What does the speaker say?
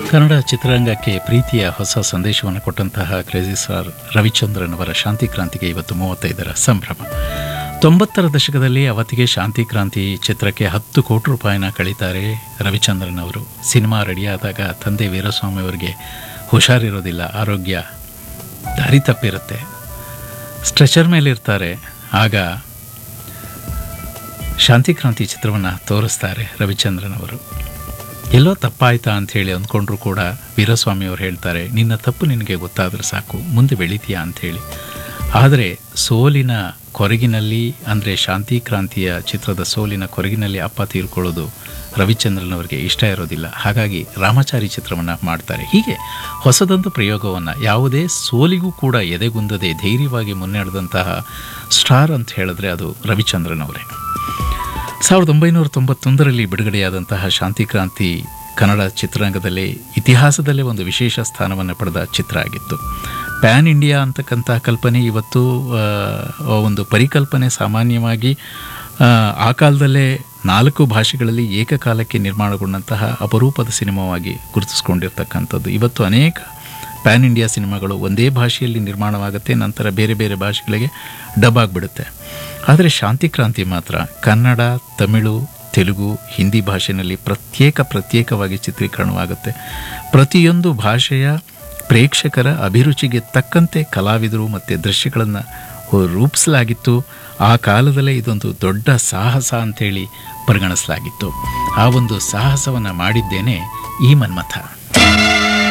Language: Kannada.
ಕನ್ನಡ ಚಿತ್ರರಂಗಕ್ಕೆ ಪ್ರೀತಿಯ ಹೊಸ ಸಂದೇಶವನ್ನು ಕೊಟ್ಟಂತಹ ಕ್ರೇಜಿ ಸ್ಟಾರ್ ರವಿಚಂದ್ರನ್ ಅವರ ಶಾಂತಿ ಕ್ರಾಂತಿಗೆ ಇವತ್ತು ಮೂವತ್ತೈದರ ಸಂಭ್ರಮ ತೊಂಬತ್ತರ ದಶಕದಲ್ಲಿ ಅವತ್ತಿಗೆ ಶಾಂತಿ ಕ್ರಾಂತಿ ಚಿತ್ರಕ್ಕೆ ಹತ್ತು ಕೋಟಿ ರೂಪಾಯಿನ ಕಳೀತಾರೆ ರವಿಚಂದ್ರನ್ ಅವರು ಸಿನಿಮಾ ರೆಡಿಯಾದಾಗ ತಂದೆ ವೀರಸ್ವಾಮಿ ಅವರಿಗೆ ಹುಷಾರಿರೋದಿಲ್ಲ ಆರೋಗ್ಯ ದಾರಿ ತಪ್ಪಿರುತ್ತೆ ಸ್ಟ್ರೆಚರ್ ಮೇಲಿರ್ತಾರೆ ಆಗ ಶಾಂತಿ ಕ್ರಾಂತಿ ಚಿತ್ರವನ್ನು ತೋರಿಸ್ತಾರೆ ರವಿಚಂದ್ರನ್ ಅವರು ಎಲ್ಲೋ ತಪ್ಪಾಯ್ತಾ ಅಂಥೇಳಿ ಅಂದ್ಕೊಂಡ್ರು ಕೂಡ ವೀರಸ್ವಾಮಿ ಅವರು ಹೇಳ್ತಾರೆ ನಿನ್ನ ತಪ್ಪು ನಿನಗೆ ಗೊತ್ತಾದರೆ ಸಾಕು ಮುಂದೆ ಬೆಳಿತೀಯಾ ಅಂಥೇಳಿ ಆದರೆ ಸೋಲಿನ ಕೊರಗಿನಲ್ಲಿ ಅಂದರೆ ಶಾಂತಿ ಕ್ರಾಂತಿಯ ಚಿತ್ರದ ಸೋಲಿನ ಕೊರಗಿನಲ್ಲಿ ಅಪ್ಪ ತೀರ್ಕೊಳ್ಳೋದು ರವಿಚಂದ್ರನ್ ಅವರಿಗೆ ಇಷ್ಟ ಇರೋದಿಲ್ಲ ಹಾಗಾಗಿ ರಾಮಾಚಾರಿ ಚಿತ್ರವನ್ನು ಮಾಡ್ತಾರೆ ಹೀಗೆ ಹೊಸದೊಂದು ಪ್ರಯೋಗವನ್ನು ಯಾವುದೇ ಸೋಲಿಗೂ ಕೂಡ ಎದೆಗುಂದದೆ ಧೈರ್ಯವಾಗಿ ಮುನ್ನಡೆದಂತಹ ಸ್ಟಾರ್ ಅಂತ ಹೇಳಿದ್ರೆ ಅದು ರವಿಚಂದ್ರನ್ ಅವರೇ ಸಾವಿರದ ಒಂಬೈನೂರ ತೊಂಬತ್ತೊಂದರಲ್ಲಿ ಬಿಡುಗಡೆಯಾದಂತಹ ಶಾಂತಿ ಕ್ರಾಂತಿ ಕನ್ನಡ ಚಿತ್ರರಂಗದಲ್ಲಿ ಇತಿಹಾಸದಲ್ಲೇ ಒಂದು ವಿಶೇಷ ಸ್ಥಾನವನ್ನು ಪಡೆದ ಚಿತ್ರ ಆಗಿತ್ತು ಪ್ಯಾನ್ ಇಂಡಿಯಾ ಅಂತಕ್ಕಂಥ ಕಲ್ಪನೆ ಇವತ್ತು ಆ, ಒಂದು ಪರಿಕಲ್ಪನೆ ಸಾಮಾನ್ಯವಾಗಿ ಆ, ಆ ಕಾಲದಲ್ಲೇ ನಾಲ್ಕು ಭಾಷೆಗಳಲ್ಲಿ ಏಕಕಾಲಕ್ಕೆ ನಿರ್ಮಾಣಗೊಂಡಂತಹ ಅಪರೂಪದ ಸಿನಿಮಾವಾಗಿ ಗುರುತಿಸ್ಕೊಂಡಿರ್ತಕ್ಕಂಥದ್ದು ಇವತ್ತು ಅನೇಕ ಪ್ಯಾನ್ ಇಂಡಿಯಾ ಸಿನಿಮಾಗಳು ಒಂದೇ ಭಾಷೆಯಲ್ಲಿ ನಿರ್ಮಾಣವಾಗುತ್ತೆ ನಂತರ ಬೇರೆ ಬೇರೆ ಭಾಷೆಗಳಿಗೆ ಡಬ್ ಆಗಿಬಿಡುತ್ತೆ ಆದರೆ ಶಾಂತಿ ಕ್ರಾಂತಿ ಮಾತ್ರ ಕನ್ನಡ ತಮಿಳು ತೆಲುಗು ಹಿಂದಿ ಭಾಷೆಯಲ್ಲಿ ಪ್ರತ್ಯೇಕ ಪ್ರತ್ಯೇಕವಾಗಿ ಚಿತ್ರೀಕರಣವಾಗುತ್ತೆ ಪ್ರತಿಯೊಂದು ಭಾಷೆಯ ಪ್ರೇಕ್ಷಕರ ಅಭಿರುಚಿಗೆ ತಕ್ಕಂತೆ ಕಲಾವಿದರು ಮತ್ತು ದೃಶ್ಯಗಳನ್ನು ರೂಪಿಸಲಾಗಿತ್ತು ಆ ಕಾಲದಲ್ಲೇ ಇದೊಂದು ದೊಡ್ಡ ಸಾಹಸ ಅಂತೇಳಿ ಪರಿಗಣಿಸಲಾಗಿತ್ತು ಆ ಒಂದು ಸಾಹಸವನ್ನು ಮಾಡಿದ್ದೇನೆ ಈ ಮನ್ಮಥ